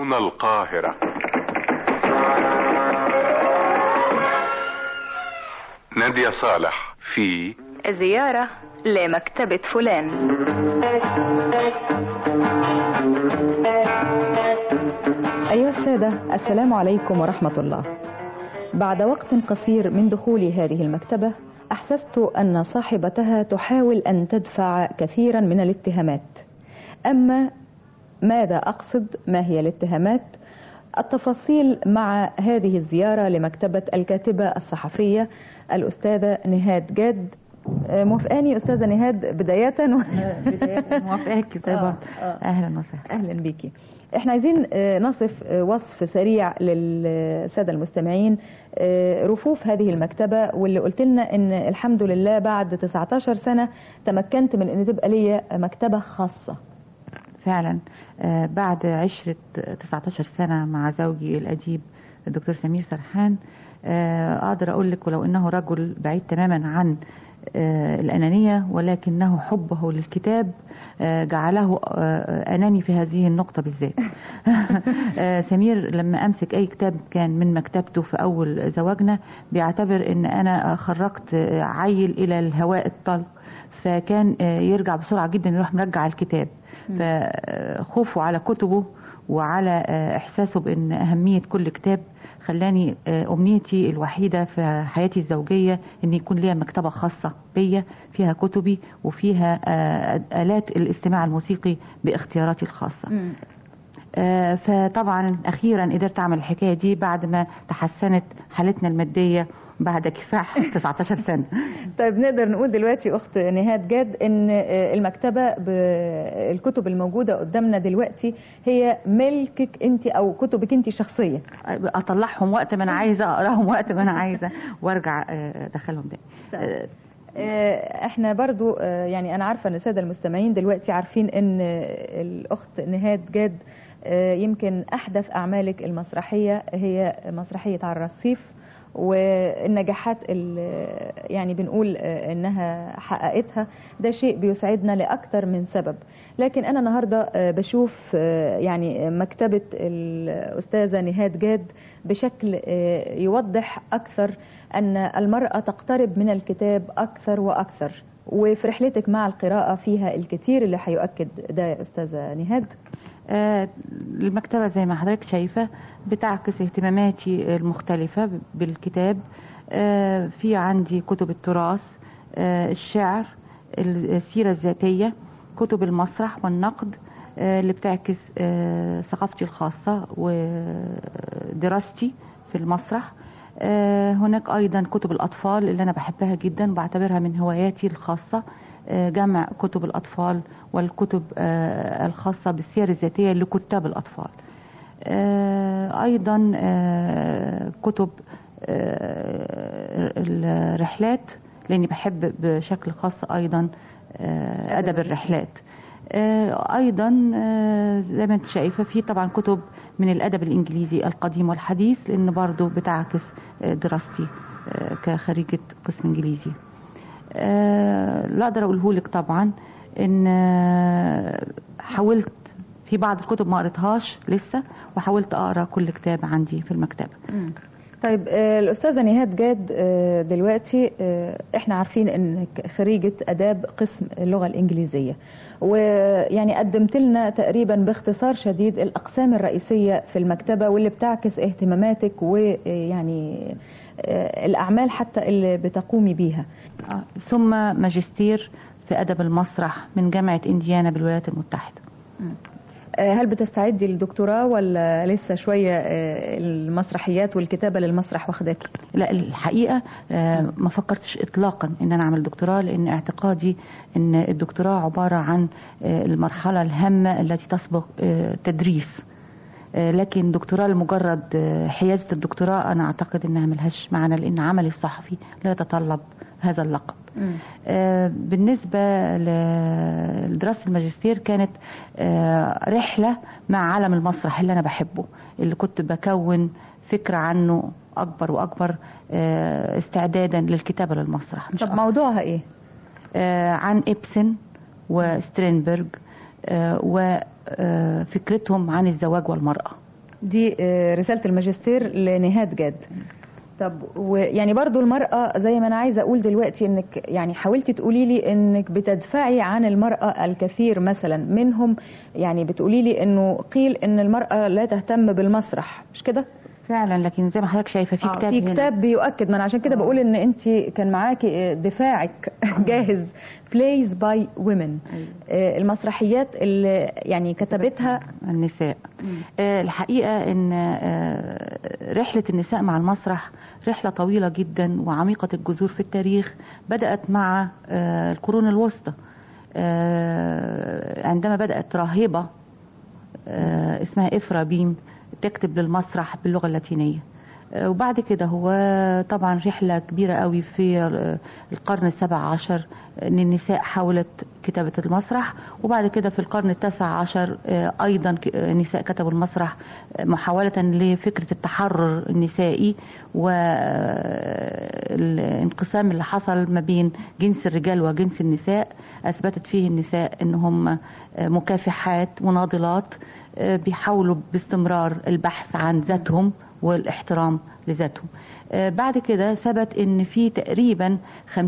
هنا القاهرة نادية صالح في زيارة لمكتبة فلان أيها السادة السلام عليكم ورحمة الله بعد وقت قصير من دخول هذه المكتبة أحسست أن صاحبتها تحاول أن تدفع كثيرا من الاتهامات أما ماذا أقصد ما هي الاتهامات التفاصيل مع هذه الزيارة لمكتبة الكاتبة الصحفية الأستاذة نهاد جاد موافقاني أستاذة نهاد بداية بداية موافقاك زي بعض أهلا وسهلا أهلا بيكي احنا عايزين نصف وصف سريع للساده المستمعين رفوف هذه المكتبه واللي قلت لنا ان الحمد لله بعد 19 سنه تمكنت من ان تبقى ليا مكتبه خاصه فعلا بعد عشرة 19 سنة مع زوجي الأديب الدكتور سمير سرحان أقدر أقول لك ولو أنه رجل بعيد تماما عن الأنانية ولكنه حبه للكتاب جعله أناني في هذه النقطة بالذات سمير لما أمسك أي كتاب كان من مكتبته في أول زواجنا بيعتبر أن أنا خرجت عيل إلى الهواء الطلق فكان يرجع بسرعة جدا يروح مرجع الكتاب فخوفه على كتبه وعلى إحساسه بأن أهمية كل كتاب خلاني أمنيتي الوحيدة في حياتي الزوجية أن يكون ليا مكتبة خاصة بيا فيها كتبي وفيها آلات الاستماع الموسيقي باختياراتي الخاصة م. فطبعا أخيرا قدرت أعمل الحكاية دي بعد ما تحسنت حالتنا المادية بعد كفاح 19 سنة طيب نقدر نقول دلوقتي أخت نهاد جاد إن المكتبة بالكتب الموجودة قدامنا دلوقتي هي ملكك أنت أو كتبك أنت شخصية أطلعهم وقت ما أنا عايزة أقراهم وقت ما أنا عايزة وأرجع أدخلهم تاني احنا برضو يعني انا عارفه ان الساده المستمعين دلوقتي عارفين ان الاخت نهاد جاد يمكن احدث اعمالك المسرحيه هي مسرحيه على الرصيف والنجاحات اللي يعني بنقول انها حققتها ده شيء بيسعدنا لاكثر من سبب لكن انا النهارده بشوف يعني مكتبه الاستاذه نهاد جاد بشكل يوضح اكثر ان المراه تقترب من الكتاب اكثر واكثر وفي رحلتك مع القراءه فيها الكثير اللي هيؤكد ده يا استاذه نهاد آه المكتبة زي ما حضرتك شايفة بتعكس اهتماماتي المختلفة بالكتاب آه في عندي كتب التراث آه الشعر السيرة الذاتية كتب المسرح والنقد اللي بتعكس ثقافتي الخاصة ودراستي في المسرح هناك أيضا كتب الأطفال اللي أنا بحبها جدا وبعتبرها من هواياتي الخاصة جمع كتب الأطفال والكتب الخاصة بالسير الذاتية لكتاب الأطفال أيضا كتب الرحلات لأني بحب بشكل خاص أيضا أدب الرحلات أيضا زي ما أنت شايفة في طبعا كتب من الأدب الإنجليزي القديم والحديث لأن برضو بتعكس دراستي كخريجة قسم إنجليزي لا اقدر اقوله لك طبعا ان حاولت في بعض الكتب ما قريتهاش لسه وحاولت اقرا كل كتاب عندي في المكتبه طيب الاستاذه نهاد جاد دلوقتي احنا عارفين انك خريجه اداب قسم اللغه الانجليزيه ويعني قدمت لنا تقريبا باختصار شديد الاقسام الرئيسيه في المكتبه واللي بتعكس اهتماماتك ويعني الاعمال حتى اللي بتقومي بيها ثم ماجستير في ادب المسرح من جامعه انديانا بالولايات المتحده هل بتستعدي للدكتوراه ولا لسه شويه المسرحيات والكتابه للمسرح واخداكي لا الحقيقه ما فكرتش اطلاقا ان انا اعمل دكتوراه لان اعتقادي ان الدكتوراه عباره عن المرحله الهامه التي تسبق تدريس لكن دكتوراه لمجرد حيازة الدكتوراه أنا أعتقد إنها ملهاش معنى لأن عملي الصحفي لا يتطلب هذا اللقب آه بالنسبة لدراسة الماجستير كانت آه رحلة مع عالم المسرح اللي أنا بحبه اللي كنت بكون فكرة عنه أكبر وأكبر آه استعدادا للكتابة للمسرح مش طب موضوعها إيه؟ عن إبسن وسترينبرج وفكرتهم عن الزواج والمرأة دي آه، رسالة الماجستير لنهاد جاد طب ويعني برضو المرأة زي ما أنا عايزة أقول دلوقتي إنك يعني حاولتي تقولي لي إنك بتدفعي عن المرأة الكثير مثلا منهم يعني بتقولي لي إنه قيل إن المرأة لا تهتم بالمسرح مش كده؟ فعلا لكن زي ما حضرتك شايفه في كتاب في هنا. كتاب بيؤكد ما أنا عشان كده بقول إن أنت كان معاكي دفاعك جاهز plays by women آه، المسرحيات اللي يعني كتبتها النساء آه، الحقيقة أن آه، رحلة النساء مع المسرح رحلة طويلة جدا وعميقة الجذور في التاريخ بدأت مع آه، القرون الوسطى آه، عندما بدأت راهبة آه، اسمها إفرا بيم تكتب للمسرح باللغة اللاتينية آه، وبعد كده هو طبعا رحلة كبيرة قوي في آه، القرن السابع عشر ان النساء حاولت كتابة المسرح وبعد كده في القرن التاسع عشر آه، ايضا ك- آه، نساء كتبوا المسرح آه، محاولة لفكرة التحرر النسائي والانقسام اللي حصل ما بين جنس الرجال وجنس النساء اثبتت فيه النساء انهم آه، مكافحات مناضلات آه، بيحاولوا باستمرار البحث عن ذاتهم والاحترام لذاتهم آه، بعد كده ثبت ان في تقريبا 50%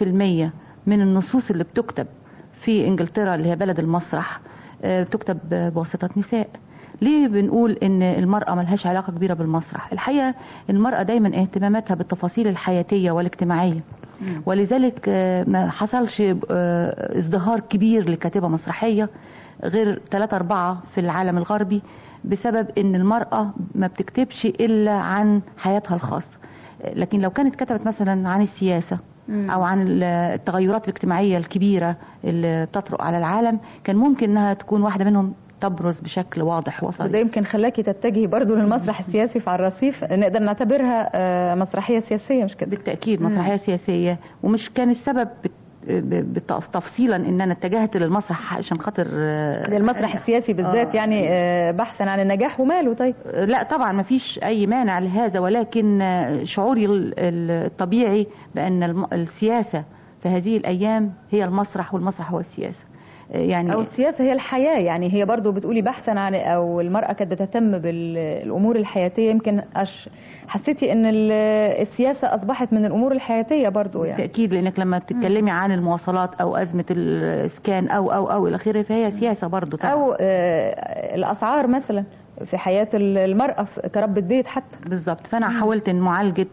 من النصوص اللي بتكتب في انجلترا اللي هي بلد المسرح آه، بتكتب بواسطة نساء ليه بنقول ان المرأة ملهاش علاقة كبيرة بالمسرح الحقيقة المرأة دايما اهتماماتها بالتفاصيل الحياتية والاجتماعية ولذلك آه، ما حصلش آه، ازدهار كبير لكاتبة مسرحية غير ثلاثة أربعة في العالم الغربي بسبب ان المرأة ما بتكتبش إلا عن حياتها الخاصة لكن لو كانت كتبت مثلا عن السياسة او عن ال- التغيرات الاجتماعيه الكبيره اللي بتطرق على العالم كان ممكن انها تكون واحده منهم تبرز بشكل واضح وده وصريح يمكن خلاكي تتجهي برضو للمسرح السياسي في على الرصيف نقدر نعتبرها آه، مسرحية سياسية مش كده؟ بالتاكيد مسرحيه سياسيه ومش كان السبب بت- ب- بت- تفصيلا ان انا اتجهت للمسرح عشان خاطر آه، للمسرح السياسي بالذات آه. يعني آه، بحثا عن النجاح وماله طيب لا طبعا ما فيش اي مانع لهذا ولكن آه، شعوري ال- ال- الطبيعي بان الم- السياسه في هذه الايام هي المسرح والمسرح هو السياسه آه، يعني او السياسه هي الحياه يعني هي برضو بتقولي بحثا عن او المراه كانت بتهتم بالامور الحياتيه يمكن أش حسيتي ان ال- السياسه اصبحت من الامور الحياتيه برضو يعني بالتاكيد لانك لما بتتكلمي عن المواصلات او ازمه الاسكان او او او الى اخره فهي سياسه برضو طبعا او آه، الاسعار مثلا في حياه المراه في- كربة بيت حتى بالظبط فانا حاولت ان معالجه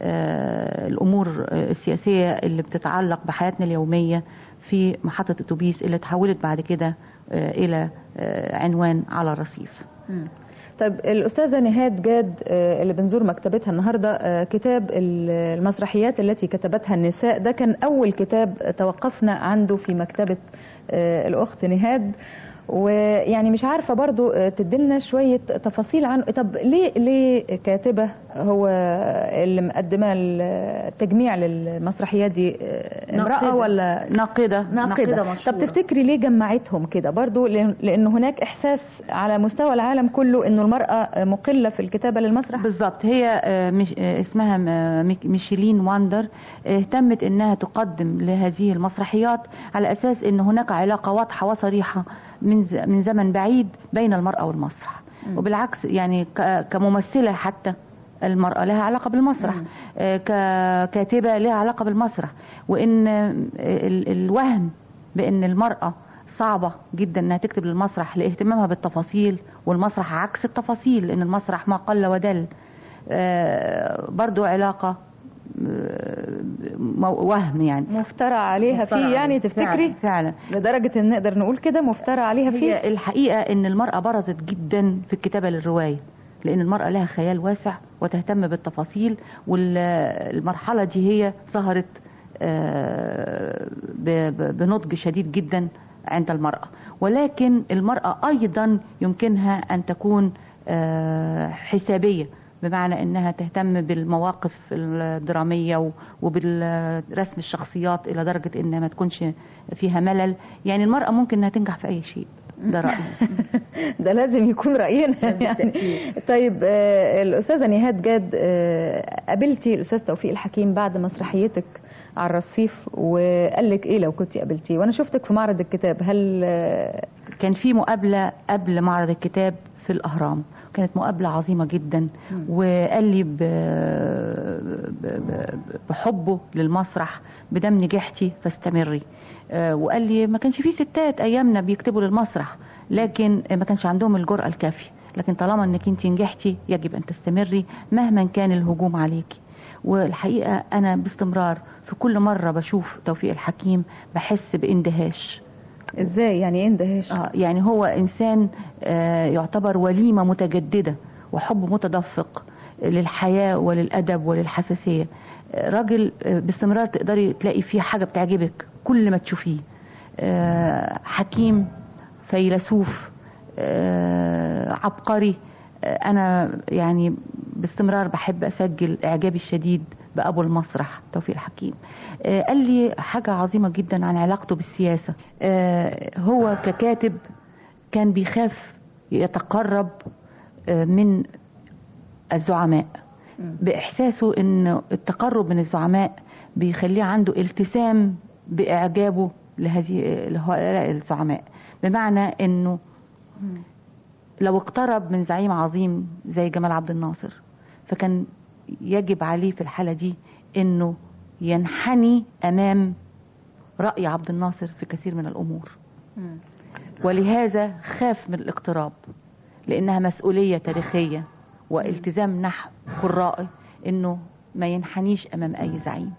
آه، الامور آه، السياسيه اللي بتتعلق بحياتنا اليوميه في محطه اتوبيس اللي تحولت بعد كده آه، الى آه، عنوان على الرصيف طيب الأستاذة نهاد جاد آه، اللي بنزور مكتبتها النهاردة آه، كتاب ال- المسرحيات التي كتبتها النساء ده كان أول كتاب توقفنا عنده في مكتبة آه، الأخت نهاد ويعني مش عارفة برضو آه، تدلنا شوية تفاصيل عنه طب ليه ليه كاتبة هو اللي مقدمة التجميع للمسرحيات دي آه، امرأة ناقدة. ولا ناقده ناقدة مشهورة. طب تفتكري ليه جمعتهم كده برضو لأن لأن هناك إحساس على مستوى العالم كله أنه المرأة مقلة في الكتابة للمسرح بالظبط هي آه، مش آه، اسمها م- ميك- ميشيلين واندر آه، اهتمت انها تقدم لهذه المسرحيات على اساس ان هناك علاقه واضحه وصريحه من ز- من زمن بعيد بين المراه والمسرح وبالعكس يعني ك- كممثله حتى المرأة لها علاقة بالمسرح آه، ككاتبة لها علاقة بالمسرح وإن آه، ال- الوهم بأن المرأة صعبة جدا انها تكتب للمسرح لاهتمامها بالتفاصيل والمسرح عكس التفاصيل لان المسرح ما قل ودل آه، برضو علاقة آه، مو- وهم يعني مفترى عليها مفترى فيه عليها. يعني تفتكري فعلا, فعلا. لدرجة أن نقدر نقول كده مفترى عليها فيه هي الحقيقة ان المرأة برزت جدا في الكتابة للرواية لان المرأة لها خيال واسع وتهتم بالتفاصيل والمرحلة دي هي ظهرت آه، ب- ب- بنضج شديد جدا عند المرأة ولكن المرأة ايضا يمكنها ان تكون آه، حسابية بمعنى انها تهتم بالمواقف الدرامية و- وبالرسم الشخصيات الى درجة انها ما تكونش فيها ملل يعني المرأة ممكن انها تنجح في اي شيء ده رأيي ده لازم يكون رأينا يعني طيب آه، الأستاذة نهاد جاد آه، قابلتي الأستاذ توفيق الحكيم بعد مسرحيتك على الرصيف وقال لك ايه لو كنت قابلتيه وانا شفتك في معرض الكتاب هل آه، كان في مقابلة قبل معرض الكتاب في الأهرام كانت مقابلة عظيمة جدا وقال لي ب- ب- ب- بحبه للمسرح بدم نجحتي فاستمري آه، وقال لي ما كانش فيه ستات ايامنا بيكتبوا للمسرح لكن ما كانش عندهم الجرأة الكافية لكن طالما انك انت نجحتي يجب ان تستمري مهما كان الهجوم عليكي والحقيقة انا باستمرار في كل مرة بشوف توفيق الحكيم بحس باندهاش ازاي يعني ايه اندهاش آه يعني هو انسان آه يعتبر وليمه متجدده وحب متدفق للحياه وللادب وللحساسيه آه راجل آه باستمرار تقدري تلاقي فيه حاجه بتعجبك كل ما تشوفيه آه حكيم فيلسوف آه عبقري آه انا يعني باستمرار بحب اسجل اعجابي الشديد بابو المسرح توفيق الحكيم آه قال لي حاجه عظيمه جدا عن علاقته بالسياسه آه هو ككاتب كان بيخاف يتقرب آه من الزعماء باحساسه ان التقرب من الزعماء بيخليه عنده التزام باعجابه لهذه لهؤلاء الزعماء بمعنى انه لو اقترب من زعيم عظيم زي جمال عبد الناصر فكان يجب عليه في الحالة دي انه ينحني امام رأي عبد الناصر في كثير من الامور ولهذا خاف من الاقتراب لانها مسؤولية تاريخية والتزام نحو قرائي انه ما ينحنيش امام اي زعيم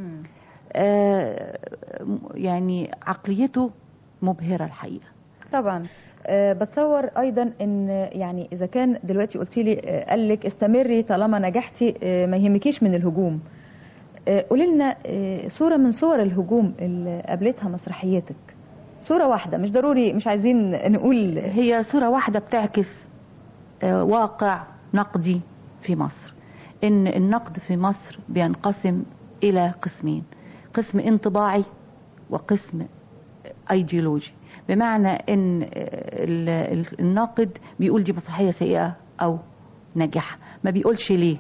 آه يعني عقليته مبهرة الحقيقة طبعا أه بتصور ايضا ان يعني اذا كان دلوقتي قلت لي أه قال لك استمري طالما نجحتي أه ما يهمكيش من الهجوم أه قولي لنا أه صوره من صور الهجوم اللي قابلتها مسرحيتك صوره واحده مش ضروري مش عايزين نقول هي صورة واحدة بتعكس آه، واقع نقدي في مصر ان النقد في مصر بينقسم الى قسمين قسم انطباعي وقسم ايديولوجي بمعنى ان ال- ال- الناقد بيقول دي مسرحيه سيئه او ناجحه ما بيقولش ليه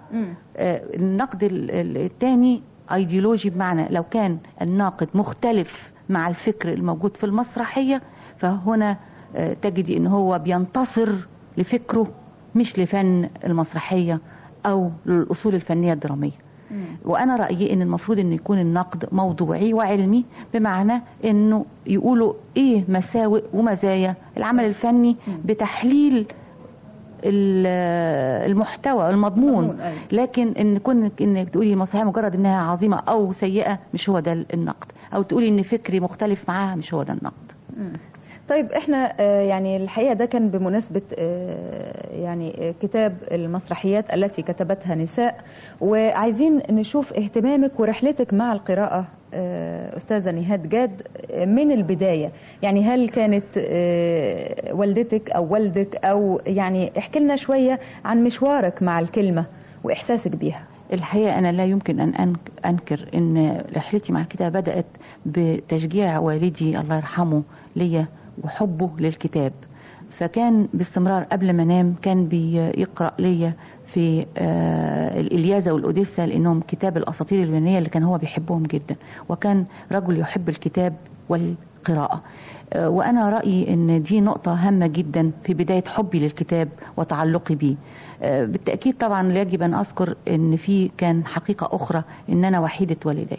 آه، النقد ال- ال- الثاني ايديولوجي بمعنى لو كان الناقد مختلف مع الفكر الموجود في المسرحيه فهنا آه، تجدي ان هو بينتصر لفكره مش لفن المسرحيه او للاصول الفنيه الدراميه وانا رايي ان المفروض ان يكون النقد موضوعي وعلمي بمعنى انه يقولوا ايه مساوئ ومزايا العمل الفني بتحليل ال- المحتوى المضمون مضمون، أيوة. لكن ان كونك انك تقولي مسرحيه مجرد انها عظيمه او سيئه مش هو ده النقد او تقولي ان فكري مختلف معاها مش هو ده النقد طيب احنا آه، يعني الحقيقه ده كان بمناسبه آه، يعني آه، كتاب المسرحيات التي كتبتها نساء وعايزين نشوف اهتمامك ورحلتك مع القراءه آه، استاذه نهاد جاد آه، من البدايه يعني هل كانت آه، والدتك او والدك او يعني احكي لنا شويه عن مشوارك مع الكلمه واحساسك بيها الحقيقة أنا لا يمكن أن أنك- أنكر أن رحلتي مع الكتاب بدأت بتشجيع والدي الله يرحمه ليا وحبه للكتاب فكان باستمرار قبل ما انام كان بيقرأ ليا في آه الإلياذة والأوديسا لأنهم كتاب الأساطير اليونانية اللي كان هو بيحبهم جدا وكان رجل يحب الكتاب والقراءة آه وأنا رأيي أن دي نقطة هامة جدا في بداية حبي للكتاب وتعلقي بيه آه بالتأكيد طبعا يجب أن أذكر أن في كان حقيقة أخرى أن أنا وحيدة والدي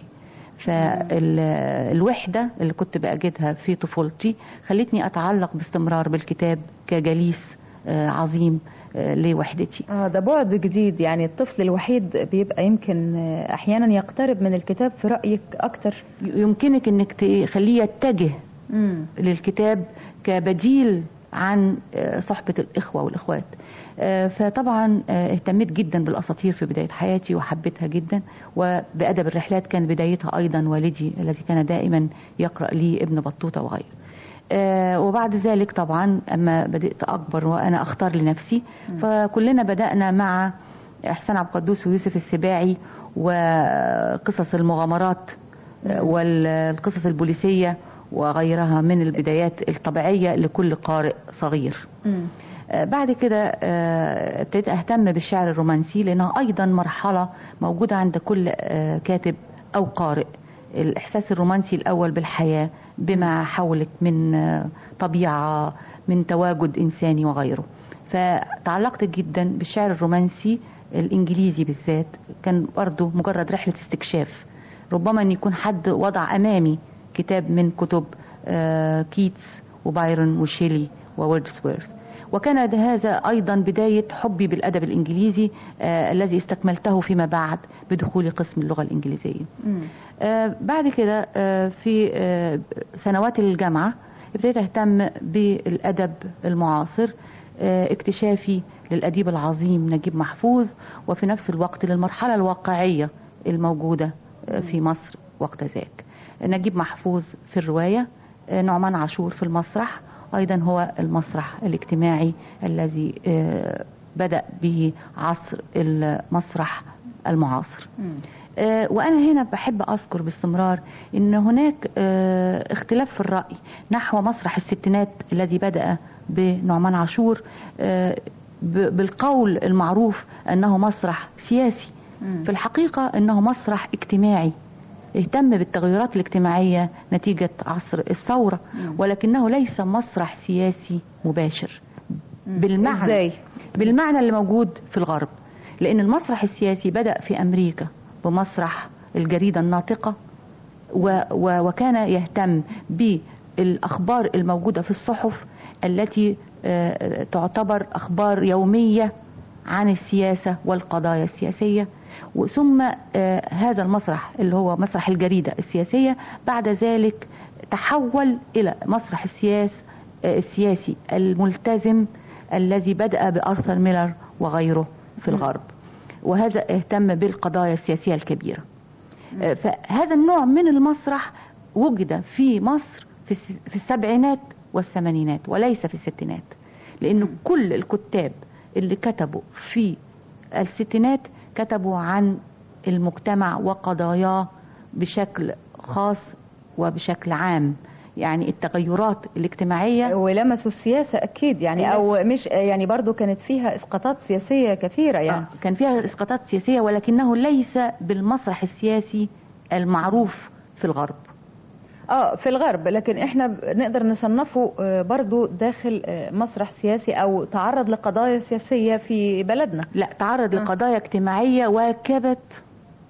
فالوحدة اللي كنت بأجدها في طفولتي خلتني أتعلق باستمرار بالكتاب كجليس آه، عظيم آه، لوحدتي اه ده بعد جديد يعني الطفل الوحيد بيبقى يمكن آه، احيانا يقترب من الكتاب في رايك اكتر يمكنك انك تخليه يتجه امم للكتاب كبديل عن آه، صحبة الإخوة والإخوات آه، فطبعا آه، اهتميت جدا بالأساطير في بداية حياتي وحبيتها جدا وبأدب الرحلات كان بدايتها أيضا والدي الذي كان دائما يقرأ لي ابن بطوطة وغيره آه، وبعد ذلك طبعا أما بدأت أكبر وأنا أختار لنفسي فكلنا بدأنا مع إحسان عبد القدوس ويوسف السباعي وقصص المغامرات آه، والقصص البوليسية وغيرها من البدايات الطبيعية لكل قارئ صغير امم آه، بعد كده آه، ابتديت اهتم بالشعر الرومانسي لانها ايضا مرحله موجوده عند كل آه، كاتب او قارئ الاحساس الرومانسي الاول بالحياه بما حولك من آه، طبيعه من تواجد انساني وغيره فتعلقت جدا بالشعر الرومانسي الانجليزي بالذات كان برضه مجرد رحله استكشاف ربما ان يكون حد وضع امامي كتاب من كتب آه، كيتس وبايرون وشيلي ووردسورث وكان ده هذا ايضا بدايه حبي بالادب الانجليزي آه، الذي استكملته فيما بعد بدخولي قسم اللغه الانجليزيه آه، بعد كده آه، في آه، سنوات الجامعة ابتديت أهتم بالأدب المعاصر آه، اكتشافي للأديب العظيم نجيب محفوظ وفي نفس الوقت للمرحلة الواقعية الموجودة آه، في مصر وقت ذاك نجيب محفوظ في الرواية آه، نعمان عاشور في المسرح أيضا هو المسرح الاجتماعي الذي آه، بدأ به عصر المسرح المعاصر آه، وانا هنا بحب اذكر باستمرار ان هناك آه، اختلاف في الراي نحو مسرح الستينات الذي بدا بنعمان عاشور آه، ب- بالقول المعروف انه مسرح سياسي في الحقيقه انه مسرح اجتماعي اهتم بالتغيرات الاجتماعيه نتيجه عصر الثوره ولكنه ليس مسرح سياسي مباشر بالمعنى إزاي؟ بالمعنى اللي موجود في الغرب لأن المسرح السياسي بدأ في أمريكا بمسرح الجريدة الناطقة و و وكان يهتم بالأخبار الموجودة في الصحف التي آه، تعتبر أخبار يومية عن السياسة والقضايا السياسية ثم آه، هذا المسرح اللي هو مسرح الجريدة السياسية بعد ذلك تحول إلى مسرح السياس آه، السياسي الملتزم الذي بدأ بأرثر ميلر وغيره في الغرب وهذا اهتم بالقضايا السياسية الكبيرة آه، فهذا النوع من المسرح وجد في مصر في الس- في السبعينات والثمانينات وليس في الستينات لأن كل الكتاب اللي كتبوا في الستينات كتبوا عن المجتمع وقضاياه بشكل خاص وبشكل عام يعني التغيرات الاجتماعية ولمسوا السياسة أكيد يعني أو مش يعني برضو كانت فيها إسقاطات سياسية كثيرة يعني آه، كان فيها اسقاطات سياسيه ولكنه ليس بالمسرح السياسي المعروف في الغرب اه في الغرب لكن احنا ب- نقدر نصنفه آه، برضو داخل آه، مسرح سياسي او تعرض لقضايا سياسية في بلدنا لا تعرض لقضايا اجتماعيه واكبت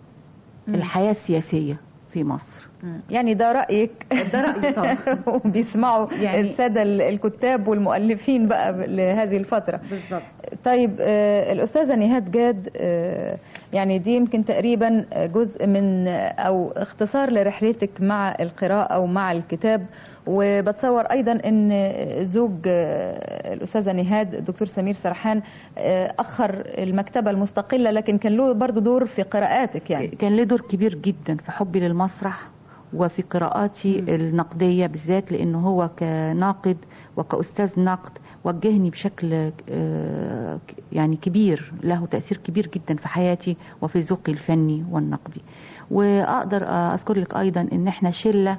الحياه السياسيه في مصر يعني ده رأيك ده رأيي طبعا. وبيسمعوا يعني- يعني السادة ال- الكتاب والمؤلفين بقى ب- لهذه الفترة بالظبط طيب آه، الأستاذة نهاد جاد آه، يعني دي يمكن تقريبا جزء من أو اختصار لرحلتك مع القراءة ومع الكتاب وبتصور أيضا أن زوج آه، الأستاذة نهاد الدكتور سمير سرحان آه، أخر المكتبة المستقلة لكن كان له برضو دور في قراءاتك يعني كان له دور كبير جدا في حبي للمسرح وفي قراءاتي النقديه بالذات لانه هو كناقد وكاستاذ نقد وجهني بشكل آه، ك- يعني كبير له تاثير كبير جدا في حياتي وفي ذوقي الفني والنقدي واقدر آه، اذكر لك ايضا ان احنا شله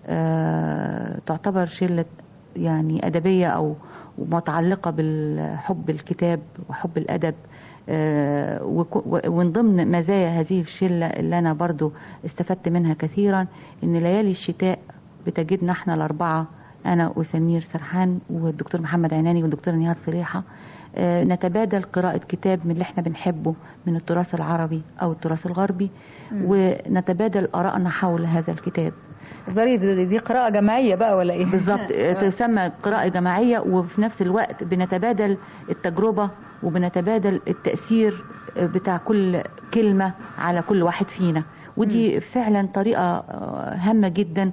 آه، تعتبر شله يعني ادبيه او متعلقه بالحب الكتاب وحب الادب آه، وك- و- ومن ضمن مزايا هذه الشله اللي انا برضو استفدت منها كثيرا ان ليالي الشتاء بتجدنا احنا الاربعه انا وسمير سرحان والدكتور محمد عناني والدكتور نهاد صريحه آه، نتبادل قراءة كتاب من اللي احنا بنحبه من التراث العربي أو التراث الغربي ونتبادل آرائنا حول هذا الكتاب ظريف دي دي قراءة جماعية بقى ولا إيه؟ بالظبط تسمى قراءة جماعية وفي نفس الوقت بنتبادل التجربة وبنتبادل التأثير بتاع كل كلمة على كل واحد فينا ودي فعلا طريقة آه، هامة جدا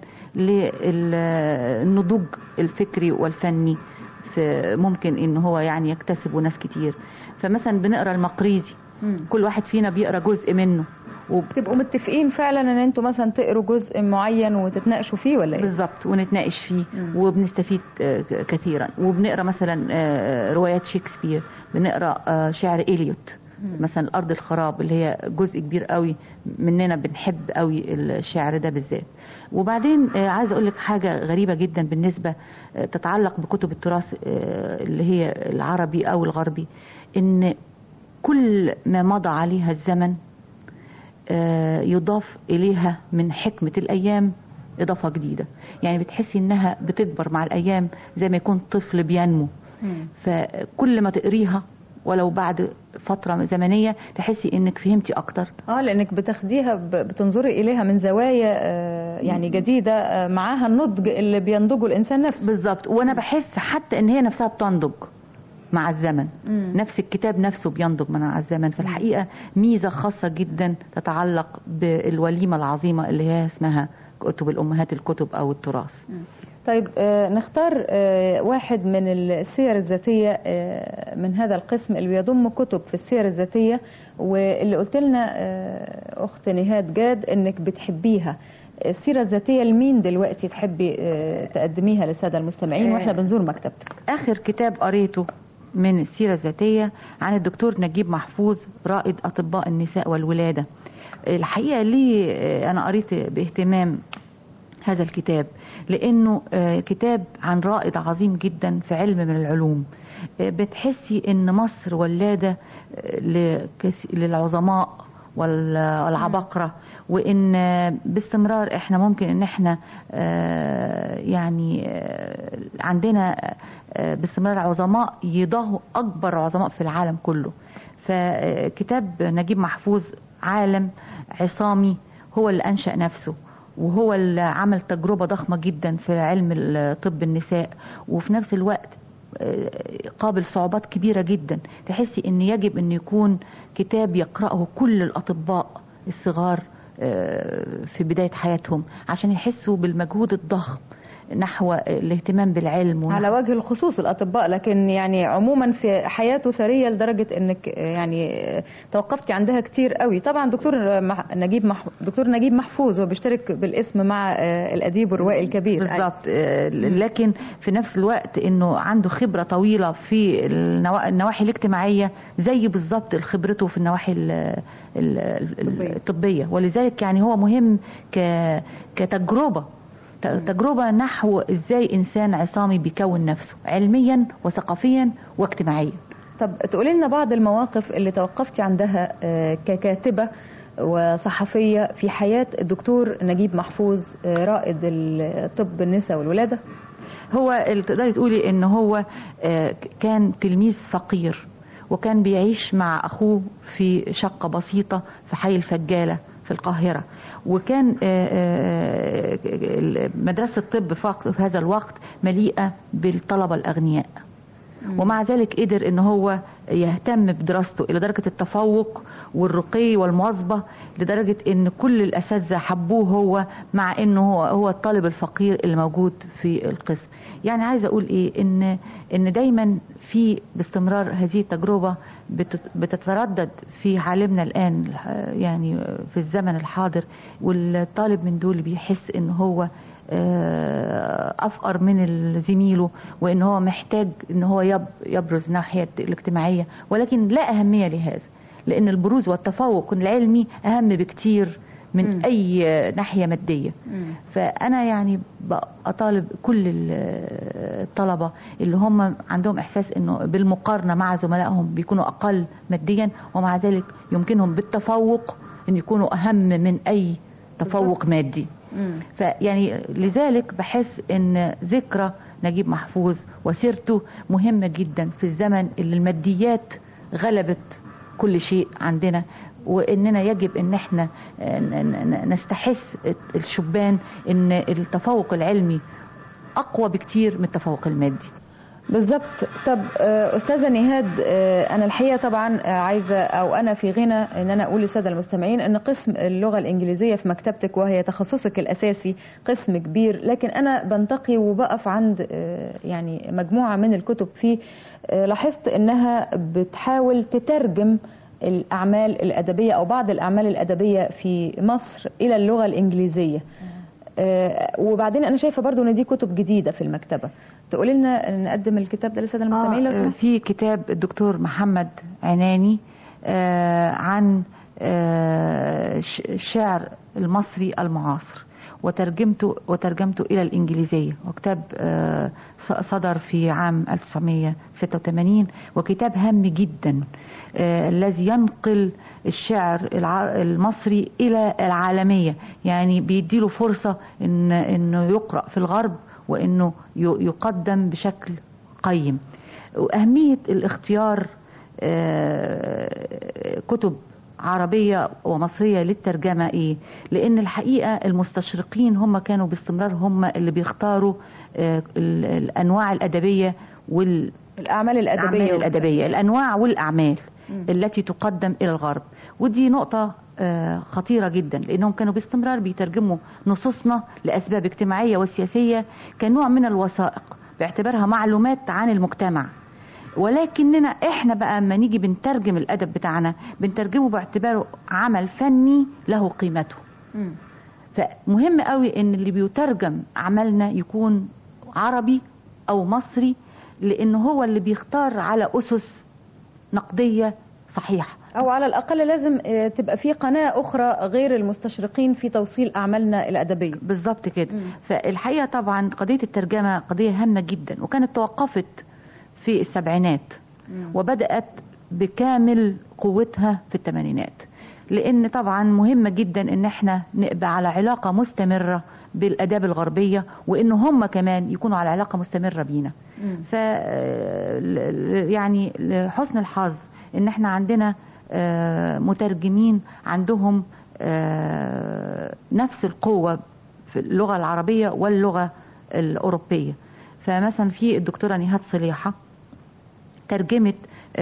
للنضوج الفكري والفني في ممكن ان هو يعني يكتسبه ناس كتير فمثلا بنقرا المقريزي كل واحد فينا بيقرا جزء منه وب- تبقوا متفقين فعلا ان انتوا مثلا تقروا جزء معين وتتناقشوا فيه ولا ايه؟ بالظبط ونتناقش فيه وبنستفيد آه، كثيرا وبنقرا مثلا آه، روايات شكسبير بنقرا آه، شعر إليوت مثلا الارض الخراب اللي هي جزء كبير قوي مننا بنحب قوي الشعر ده بالذات وبعدين آه، عايزه اقول لك حاجه غريبه جدا بالنسبه آه، تتعلق بكتب التراث آه، اللي هي العربي او الغربي ان كل ما مضى عليها الزمن آه، يضاف إليها من حكمة الأيام إضافة جديدة يعني بتحسي إنها بتكبر مع الأيام زي ما يكون طفل بينمو فكل ما تقريها ولو بعد فترة زمنية تحسي انك فهمتي اكتر اه لانك بتاخديها ب- بتنظري اليها من زوايا آه، يعني جديده آه، معاها النضج اللي بينضجه الانسان نفسه بالظبط وانا بحس حتى ان هي نفسها بتنضج مع الزمن مم. نفس الكتاب نفسه بينضج مع الزمن في الحقيقة ميزة خاصة جدا تتعلق بالوليمة العظيمة اللي هي اسمها كتب الأمهات الكتب أو التراث طيب آه، نختار آه، واحد من السير الذاتية آه، من هذا القسم اللي بيضم كتب في السير الذاتية واللي قلت لنا آه، أخت نهاد جاد إنك بتحبيها السيرة الذاتية لمين دلوقتي تحبي آه، تقدميها للسادة المستمعين آه. واحنا بنزور مكتبتك آخر كتاب قريته من السيرة الذاتية عن الدكتور نجيب محفوظ رائد أطباء النساء والولادة الحقيقة ليه آه، أنا قريت باهتمام هذا الكتاب لأنه آه، كتاب عن رائد عظيم جدا في علم من العلوم آه، بتحسي أن مصر ولادة آه، لكث- للعظماء وال- والعباقرة وان آه، باستمرار احنا ممكن ان احنا آه، يعني آه، عندنا آه، باستمرار عظماء يضاهوا اكبر عظماء في العالم كله فكتاب نجيب محفوظ عالم عصامي هو اللي انشا نفسه وهو اللي عمل تجربه ضخمه جدا في علم ال- طب النساء وفي نفس الوقت آه، قابل صعوبات كبيرة جدا تحسي ان يجب ان يكون كتاب يقرأه كل الاطباء الصغار آه، في بداية حياتهم عشان يحسوا بالمجهود الضخم نحو الاهتمام بالعلم ونحو على وجه الخصوص الأطباء لكن يعني عموما في حياته ثرية لدرجة أنك آه، يعني آه، توقفتي عندها كتير قوي طبعا دكتور مح- نجيب مح... دكتور نجيب محفوظ هو بيشترك بالاسم مع آه، الأديب والروائي الكبير بالظبط آه، لكن في نفس الوقت انه عنده خبره طويله في النوا- النواحي الاجتماعيه زي بالظبط خبرته في النواحي ال- ال- ال- الطبيه ولذلك يعني هو مهم ك- كتجربه ت- تجربه نحو ازاي انسان عصامي بيكون نفسه علميا وثقافيا واجتماعيا طب تقولي لنا بعض المواقف اللي توقفتي عندها آه، ككاتبة وصحفية في حياة الدكتور نجيب محفوظ آه، رائد الطب النساء والولادة هو اللي تقدري تقولي ان هو آه، كان تلميذ فقير وكان بيعيش مع اخوه في شقه بسيطه في حي الفجاله في القاهره وكان آه، آه، مدرسه الطب في وقت- في هذا الوقت مليئه بالطلبه الاغنياء ومع ذلك قدر ان هو يهتم بدراسته الى درجه التفوق والرقي والمواظبه لدرجه ان كل الاساتذه حبوه هو مع انه هو هو الطالب الفقير اللي موجود في القسم يعني عايزه اقول ايه ان ان دايما في باستمرار هذه التجربه بتت- بتتردد في عالمنا الان آه، يعني في الزمن الحاضر والطالب من دول بيحس ان هو آه، افقر من زميله وان هو محتاج ان هو يب- يبرز الناحيه الاجتماعيه ولكن لا اهميه لهذا لان البروز والتفوق العلمي اهم بكتير من مم. اي ناحيه ماديه فانا يعني بطالب كل ال- الطلبه اللي هم عندهم احساس انه بالمقارنه مع زملائهم بيكونوا اقل ماديا ومع ذلك يمكنهم بالتفوق ان يكونوا اهم من اي تفوق مادي فيعني لذلك بحس ان ذكرى نجيب محفوظ وسيرته مهمه جدا في الزمن اللي الماديات غلبت كل شيء عندنا واننا يجب ان احنا ن- ن- نستحث الشبان ان التفوق العلمي اقوى بكتير من التفوق المادي بالظبط طب آه، استاذه نهاد آه، انا الحقيقه طبعا آه، عايزه او انا في غنى ان انا اقول للساده المستمعين ان قسم اللغه الانجليزيه في مكتبتك وهي تخصصك الاساسي قسم كبير لكن انا بنتقي وبقف عند آه، يعني مجموعه من الكتب فيه آه، لاحظت انها بتحاول تترجم الاعمال الادبيه او بعض الاعمال الادبيه في مصر الى اللغه الانجليزيه آه، وبعدين انا شايفه برضو ان دي كتب جديده في المكتبه تقولي لنا نقدم الكتاب ده للساده المستمعين لو آه، سمحت في كتاب الدكتور محمد عناني آه، عن آه، ش- الشعر المصري المعاصر وترجمته وترجمته الى الانجليزيه وكتاب آه، ص- صدر في عام 1986 وكتاب هام جدا آه، الذي ينقل الشعر الع- المصري الى العالميه يعني بيديله فرصه ان انه يقرا في الغرب وانه ي- يقدم بشكل قيم وأهمية الاختيار آه، كتب عربية ومصرية للترجمة إيه؟ لأن الحقيقة المستشرقين هم كانوا باستمرار هم اللي بيختاروا آه، ال- الأنواع الأدبية وال الأعمال الأدبية الأعمال الأدبية الأنواع والأعمال التي تقدم إلى الغرب ودي نقطة آه، خطيرة جدا لأنهم كانوا باستمرار بيترجموا نصوصنا لأسباب اجتماعية وسياسية كنوع من الوثائق باعتبارها معلومات عن المجتمع ولكننا احنا بقى اما نيجي بنترجم الادب بتاعنا بنترجمه باعتباره عمل فني له قيمته مم. فمهم قوي ان اللي بيترجم عملنا يكون عربي او مصري لان هو اللي بيختار على اسس نقديه صحيحه أو على الأقل لازم آه، تبقى في قناة أخرى غير المستشرقين في توصيل أعمالنا الأدبية بالظبط كده مم. فالحقيقه طبعا قضيه الترجمه قضيه هامه جدا وكانت توقفت في السبعينات وبدات بكامل قوتها في الثمانينات لان طبعا مهمه جدا ان احنا نبقى على علاقه مستمره بالاداب الغربيه وان هم كمان يكونوا على علاقه مستمره بينا ف ل- يعني لحسن الحظ ان احنا عندنا آه، مترجمين عندهم آه، نفس القوه في اللغه العربيه واللغه الاوروبيه فمثلا في الدكتوره نهاد صليحه ترجمت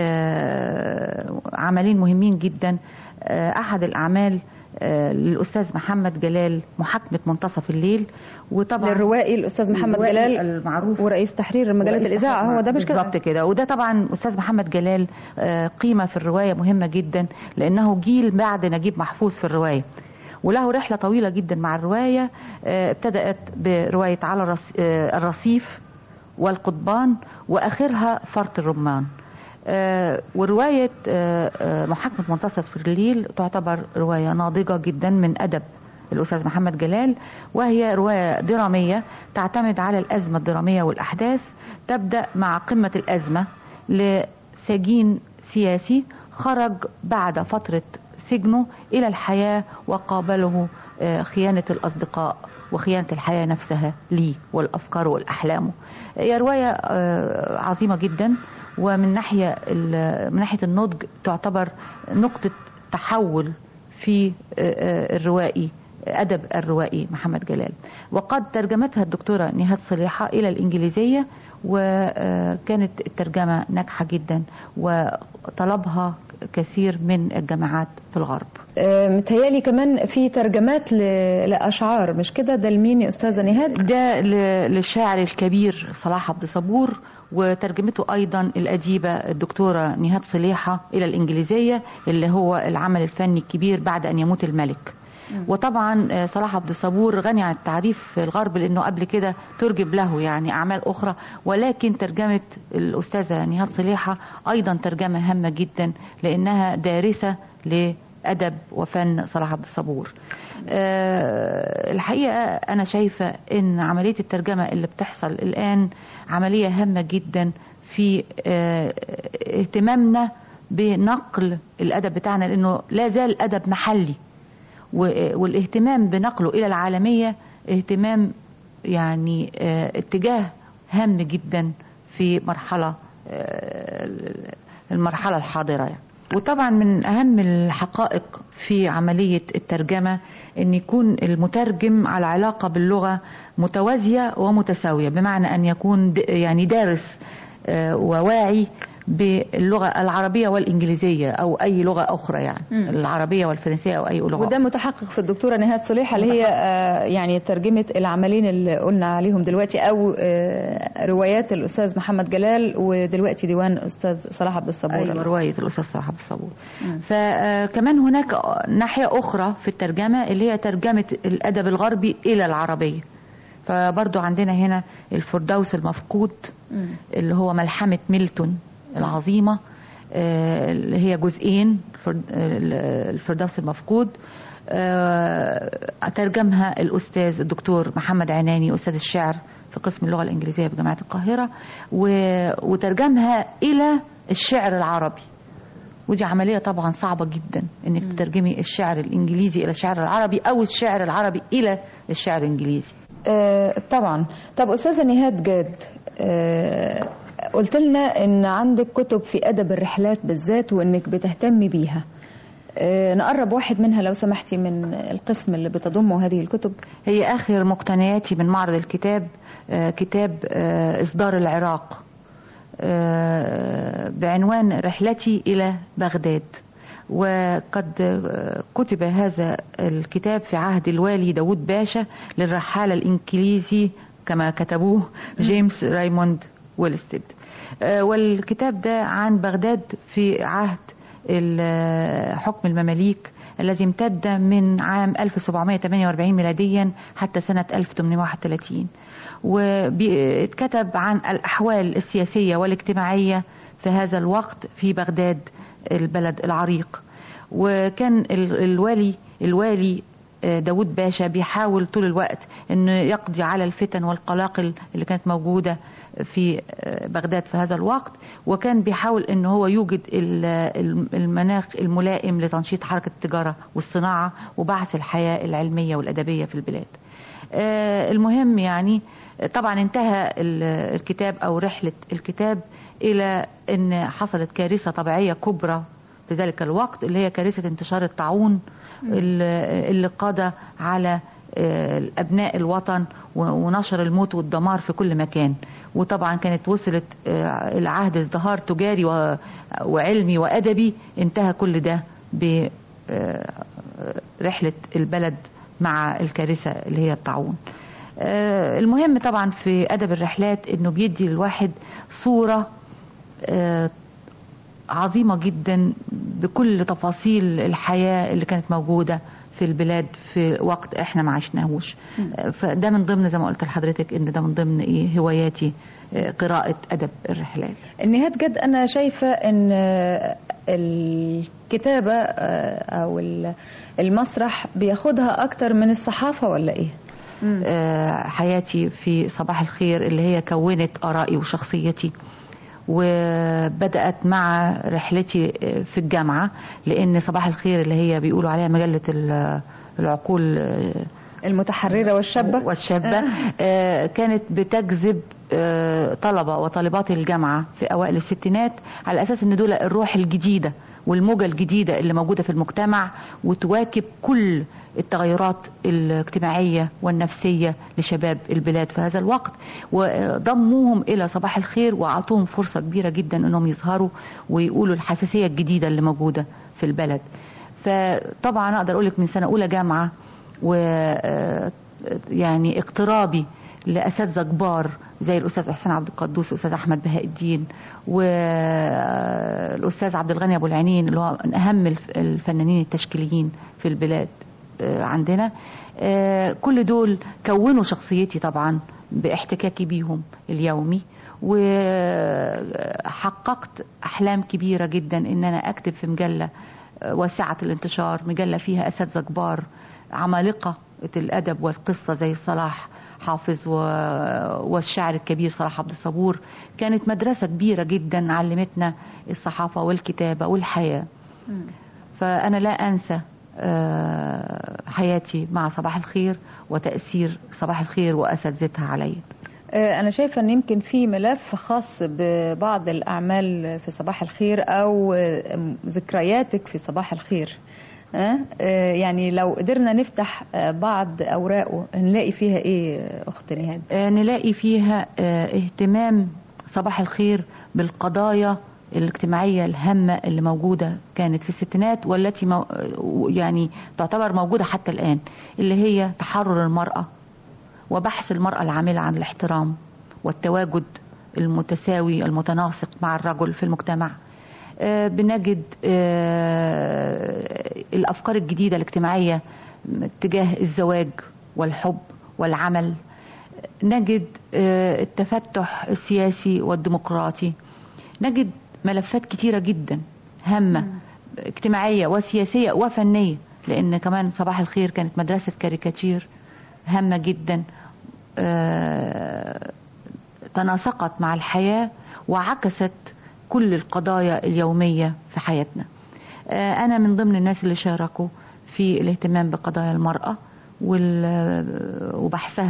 آه، عملين مهمين جدا آه، احد الاعمال آه، للاستاذ محمد جلال محاكمه منتصف الليل وطبعا للروائي الأستاذ محمد الروائي جلال المعروف ورئيس تحرير مجلة ورئيس الإذاعة تحرير هو ده مش كده بالظبط كده وده طبعا استاذ محمد جلال آه، قيمه في الروايه مهمه جدا لانه جيل بعد نجيب محفوظ في الروايه وله رحله طويله جدا مع الروايه آه، ابتدات بروايه على الرص- آه، الرصيف والقضبان واخرها فرط الرمان آه، وروايه آه، آه، محاكمه منتصف الليل تعتبر روايه ناضجه جدا من ادب الأستاذ محمد جلال وهي رواية درامية تعتمد على الأزمة الدرامية والأحداث تبدأ مع قمة الأزمة لسجين سياسي خرج بعد فترة سجنه إلى الحياة وقابله آه، خيانة الأصدقاء وخيانة الحياة نفسها ليه والأفكار والأحلام هي رواية آه، عظيمة جدا ومن ناحية ال- من ناحية النضج تعتبر نقطة تحول في آه، آه، الروائي أدب الروائي محمد جلال وقد ترجمتها الدكتورة نهاد صليحة إلى الإنجليزية وكانت الترجمة ناجحة جدا وطلبها كثير من الجامعات في الغرب آه، متهيألي كمان في ترجمات ل- لأشعار مش كده ده لمين يا أستاذة نهاد ده ل- للشاعر الكبير صلاح عبد صبور وترجمته ايضا الاديبه الدكتوره نهاد صليحه الى الانجليزيه اللي هو العمل الفني الكبير بعد ان يموت الملك وطبعا آه، صلاح عبد الصبور غني عن التعريف في الغرب لانه قبل كده ترجم له يعني اعمال اخرى ولكن ترجمه الاستاذه نهاد صليحه ايضا ترجمه هامه جدا لانها دارسه لادب وفن صلاح عبد الصبور آه، الحقيقه انا شايفه ان عمليه الترجمه اللي بتحصل الان عمليه هامه جدا في آه، اهتمامنا بنقل الادب بتاعنا لانه لا زال ادب محلي و- والاهتمام بنقله الى العالميه اهتمام يعني آه، اتجاه هام جدا في مرحله آه، المرحله الحاضره يعني. وطبعا من اهم الحقائق في عمليه الترجمه ان يكون المترجم على علاقه باللغه متوازيه ومتساويه بمعنى ان يكون د- يعني دارس آه، وواعي باللغه العربيه والانجليزيه او اي لغه اخرى يعني مم. العربيه والفرنسيه او اي لغه وده متحقق في الدكتورة نهاد صليحة اللي هي آه، يعني ترجمة العملين اللي قلنا عليهم دلوقتي أو آه، روايات الأستاذ محمد جلال ودلوقتي ديوان أستاذ صلاح عبد الصبور ايوه روايه الاستاذ صلاح عبد الصبور مم. فكمان هناك ناحيه اخرى في الترجمه اللي هي ترجمه الادب الغربي الى العربيه فبرضو عندنا هنا الفردوس المفقود مم. اللي هو ملحمه ميلتون العظيمه آه، اللي هي جزئين الفرد- آه، الفردوس المفقود آه، ترجمها الأستاذ الدكتور محمد عناني أستاذ الشعر في قسم اللغة الإنجليزية بجامعة القاهرة و- وترجمها إلى الشعر العربي ودي عملية طبعا صعبة جدا انك تترجمي الشعر الانجليزي الى الشعر العربي او الشعر العربي الى الشعر الانجليزي آه، طبعا طب أستاذة نهاد جاد آه، قلت لنا ان عندك كتب في ادب الرحلات بالذات وانك بتهتمي بيها آه، نقرب واحد منها لو سمحتي من القسم اللي بتضمه هذه الكتب هي آخر مقتنياتي من معرض الكتاب آه، كتاب آه، إصدار العراق آه، بعنوان رحلتي إلى بغداد وقد آه، كتب هذا الكتاب في عهد الوالي داود باشا للرحالة الإنجليزي كما كتبوه جيمس رايموند ويلستد آه، والكتاب ده عن بغداد في عهد ال- حكم المماليك الذي امتد من عام 1748 ميلاديا حتى سنة 1831 واتكتب عن الأحوال السياسية والاجتماعية في هذا الوقت في بغداد البلد العريق وكان ال- الوالي الوالي آه، داود باشا بيحاول طول الوقت انه يقضي على الفتن والقلاقل اللي كانت موجوده في آه، بغداد في هذا الوقت وكان بيحاول ان هو يوجد ال- ال- المناخ الملائم لتنشيط حركه التجاره والصناعه وبعث الحياه العلميه والادبيه في البلاد. آه، المهم يعني آه، طبعا انتهى ال- الكتاب او رحله الكتاب الى ان حصلت كارثه طبيعيه كبرى في ذلك الوقت اللي هي كارثه انتشار الطاعون اللي اللي قضى على آه، ابناء الوطن و- ونشر الموت والدمار في كل مكان وطبعا كانت وصلت آه، العهد ازدهار تجاري و- وعلمي وادبي انتهى كل ده برحله البلد مع الكارثه اللي هي الطاعون آه، المهم طبعا في ادب الرحلات انه بيدي للواحد صوره آه، عظيمة جدا بكل تفاصيل الحياة اللي كانت موجودة في البلاد في وقت احنا ما عشناهوش فده من ضمن زي ما قلت لحضرتك ان ده من ضمن ايه هواياتي آه، قراءة ادب الرحلات النهاية جد أنا شايفة أن الكتابة آه، أو ال- المسرح بياخدها أكتر من الصحافة ولا إيه؟ آه، حياتي في صباح الخير اللي هي كونت آرائي وشخصيتي وبدأت مع رحلتي آه، في الجامعة لأن صباح الخير اللي هي بيقولوا عليها مجلة ال- العقول آه، المتحررة والشابة والشابة آه، كانت بتجذب آه، طلبة وطالبات الجامعة في أوائل الستينات على أساس أن دول الروح الجديدة والموجة الجديدة اللي موجودة في المجتمع وتواكب كل التغيرات الاجتماعية والنفسية لشباب البلاد في هذا الوقت وضموهم إلى صباح الخير وأعطوهم فرصة كبيرة جدا أنهم يظهروا ويقولوا الحساسية الجديدة اللي موجودة في البلد فطبعا أقدر أقولك من سنة أولى جامعة و آه، يعني اقترابي لاساتذه كبار زي الاستاذ احسان عبد القدوس والاستاذ احمد بهاء الدين والاستاذ عبد الغني ابو العنين اللي هو من اهم الف- الفنانين التشكيليين في البلاد آه، عندنا آه، كل دول كونوا شخصيتي طبعا باحتكاكي بيهم اليومي وحققت احلام كبيره جدا ان انا اكتب في مجله آه، واسعه الانتشار مجله فيها اساتذه كبار عمالقه الادب والقصه زي صلاح حافظ و... والشاعر الكبير صلاح عبد الصبور كانت مدرسه كبيره جدا علمتنا الصحافه والكتابه والحياه فانا لا انسى آه، حياتي مع صباح الخير وتاثير صباح الخير واساتذتها عليا آه، أنا شايفة أن يمكن في ملف خاص ببعض الأعمال في صباح الخير أو آه، ذكرياتك في صباح الخير آه، آه، يعني لو قدرنا نفتح آه، بعض أوراقه نلاقي فيها إيه آه، أخت نهاد؟ آه، نلاقي فيها آه، اهتمام صباح الخير بالقضايا الاجتماعية الهامة اللي موجودة كانت في الستينات والتي مو يعني تعتبر موجودة حتى الآن اللي هي تحرر المرأة وبحث المرأة العاملة عن الاحترام والتواجد المتساوي المتناسق مع الرجل في المجتمع آه، بنجد آه، الأفكار الجديدة الاجتماعية تجاه الزواج والحب والعمل نجد آه، التفتح السياسي والديمقراطي نجد ملفات كتيرة جدا هامة اجتماعية وسياسية وفنية لأن كمان صباح الخير كانت مدرسة كاريكاتير هامة جدا آه، تناسقت مع الحياة وعكست كل القضايا اليومية في حياتنا آه، أنا من ضمن الناس اللي شاركوا في الاهتمام بقضايا المرأة وال- وبحثها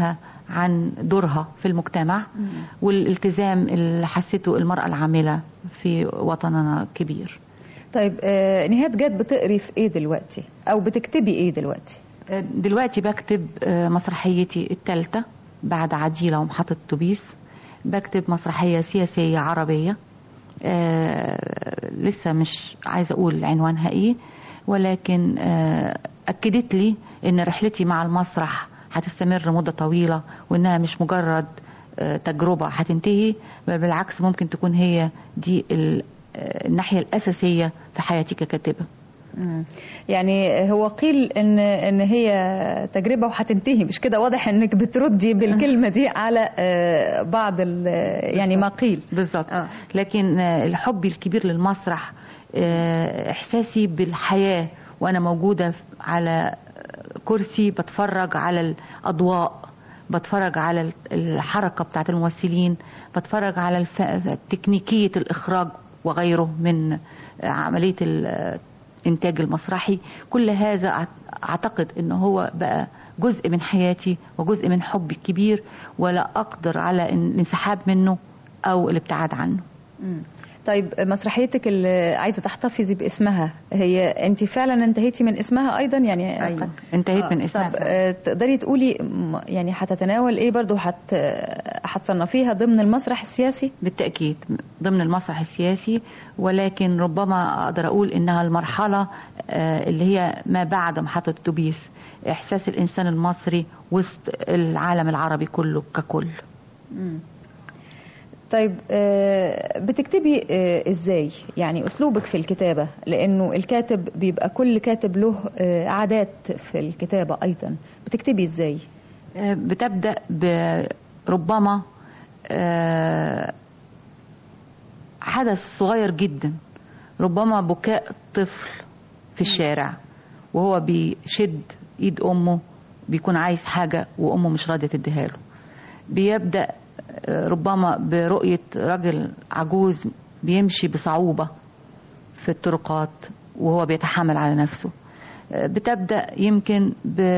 عن دورها في المجتمع والالتزام اللي حسته المرأة العاملة في وطننا كبير طيب آه، نهاد جاد بتقري في ايه دلوقتي او بتكتبي ايه دلوقتي دلوقتي بكتب آه، مسرحيتي الثالثة بعد عديلة ومحطة توبيس بكتب مسرحية سياسية عربية آه، لسه مش عايزة أقول عنوانها إيه ولكن آه، أكدت لي إن رحلتي مع المسرح هتستمر مدة طويلة وإنها مش مجرد آه، تجربة هتنتهي بل بالعكس ممكن تكون هي دي ال- آه، الناحية الأساسية في حياتي ككاتبة مم. يعني هو قيل ان ان هي تجربه وهتنتهي مش كده واضح انك بتردي بالكلمه دي على آه، بعض ال- يعني ما قيل بالظبط آه. لكن آه، الحب الكبير للمسرح آه، احساسي بالحياه وانا موجوده في- على كرسي بتفرج على الاضواء بتفرج على ال- الحركه بتاعت الممثلين بتفرج على الف- تكنيكيه الاخراج وغيره من آه، عمليه ال- الانتاج المسرحي كل هذا أعت- اعتقد ان هو بقى جزء من حياتي وجزء من حبي الكبير ولا اقدر على إن- الانسحاب منه او الابتعاد عنه مم. طيب مسرحيتك اللي عايزه تحتفظي باسمها هي انت فعلا انتهيتي من اسمها ايضا يعني أيوة. انتهيت من اسمها طب آه، تقدري تقولي م- يعني هتتناول ايه برضو هت هتصنفيها ضمن المسرح السياسي بالتأكيد ضمن المسرح السياسي ولكن ربما أقدر أقول إنها المرحلة آه، اللي هي ما بعد محطة توبيس إحساس الإنسان المصري وسط العالم العربي كله ككل طيب آه، بتكتبي آه، ازاي يعني اسلوبك في الكتابه لانه الكاتب بيبقى كل كاتب له آه، عادات في الكتابه ايضا بتكتبي ازاي آه، بتبدأ بربما آه، حدث صغير جدا ربما بكاء طفل في الشارع وهو بيشد ايد امه بيكون عايز حاجة وامه مش راضية تديها له بيبدأ آه، ربما برؤية راجل عجوز بيمشي بصعوبة في الطرقات وهو بيتحمل على نفسه آه، بتبدأ يمكن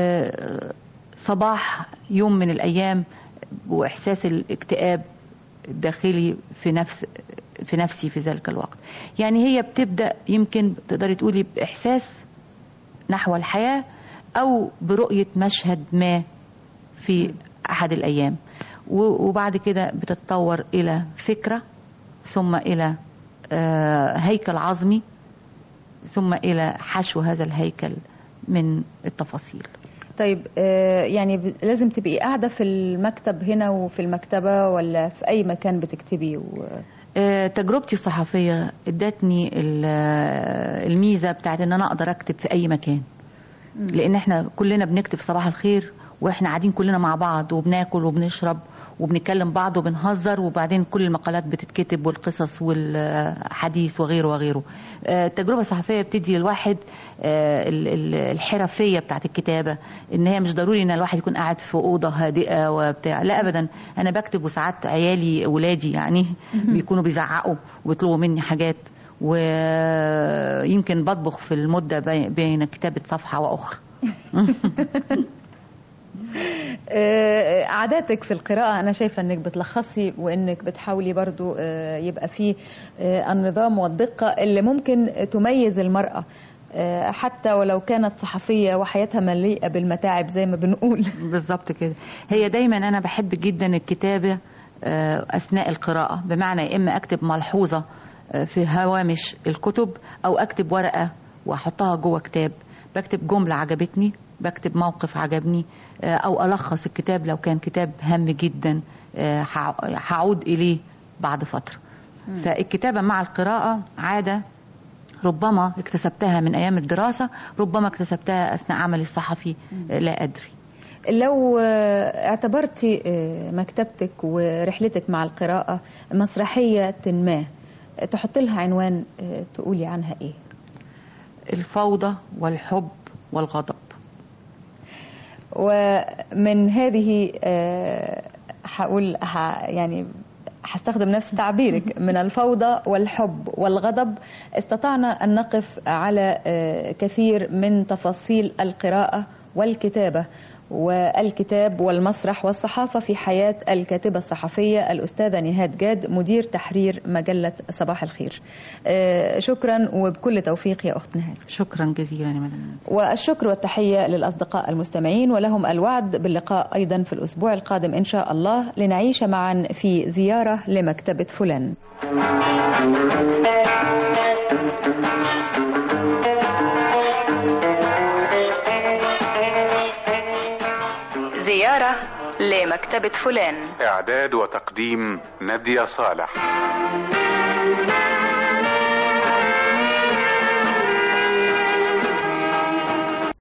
بصباح يوم من الأيام وإحساس الاكتئاب الداخلي في نفس في نفسي في ذلك الوقت يعني هي بتبدأ يمكن تقدري تقولي بإحساس نحو الحياة أو برؤية مشهد ما في أحد الأيام و- وبعد كده بتتطور إلى فكرة ثم إلى آه، هيكل عظمي ثم إلى حشو هذا الهيكل من التفاصيل طيب آه، يعني ب- لازم تبقي قاعده في المكتب هنا وفي المكتبه ولا في اي مكان بتكتبي و... آه، تجربتي الصحفية ادتني ال- آه، الميزة بتاعت ان انا اقدر اكتب في اي مكان لان احنا كلنا بنكتب في صباح الخير واحنا قاعدين كلنا مع بعض وبناكل وبنشرب وبنتكلم بعض وبنهزر وبعدين كل المقالات بتتكتب والقصص والحديث وغيره وغيره آه، التجربة الصحفية بتدي للواحد آه، ال- ال- الحرفية بتاعت الكتابة ان هي مش ضروري ان الواحد يكون قاعد في أوضة هادئة وبتاع لا أبدا أنا بكتب وساعات عيالي ولادي يعني بيكونوا بيزعقوا وبيطلبوا مني حاجات ويمكن بطبخ في المدة بي- بين كتابة صفحة وأخرى آه، عاداتك في القراءة أنا شايفة أنك بتلخصي وأنك بتحاولي برضو آه، يبقى فيه آه، النظام والدقة اللي ممكن تميز المرأة آه، حتى ولو كانت صحفية وحياتها مليئة بالمتاعب زي ما بنقول بالظبط كده هي دايما أنا بحب جدا الكتابة آه، أثناء القراءة بمعنى يا إما أكتب ملحوظة آه، في هوامش الكتب أو أكتب ورقة وأحطها جوه كتاب بكتب جملة عجبتني بكتب موقف عجبني آه، أو ألخص الكتاب لو كان كتاب هام جدا آه، هع- هعود إليه بعد فترة فالكتابة مع القراءة عادة ربما اكتسبتها من أيام الدراسة ربما اكتسبتها أثناء عملي الصحفي آه، لا أدري لو آه، اعتبرتي آه، مكتبتك ورحلتك مع القراءة مسرحية ما تحط لها عنوان آه، تقولي عنها ايه الفوضى والحب والغضب ومن هذه آه، هقول ه- يعني هستخدم نفس تعبيرك من الفوضى والحب والغضب استطعنا أن نقف على آه، كثير من تفاصيل القراءة والكتابة والكتاب والمسرح والصحافة في حياة الكاتبة الصحفية الأستاذة نهاد جاد مدير تحرير مجلة صباح الخير آه، شكرا وبكل توفيق يا أخت نهاد شكرا جزيلا يا مدام والشكر والتحية للأصدقاء المستمعين ولهم الوعد باللقاء أيضا في الأسبوع القادم إن شاء الله لنعيش معا في زيارة لمكتبة فلان زيارة لمكتبة فلان إعداد وتقديم نادية صالح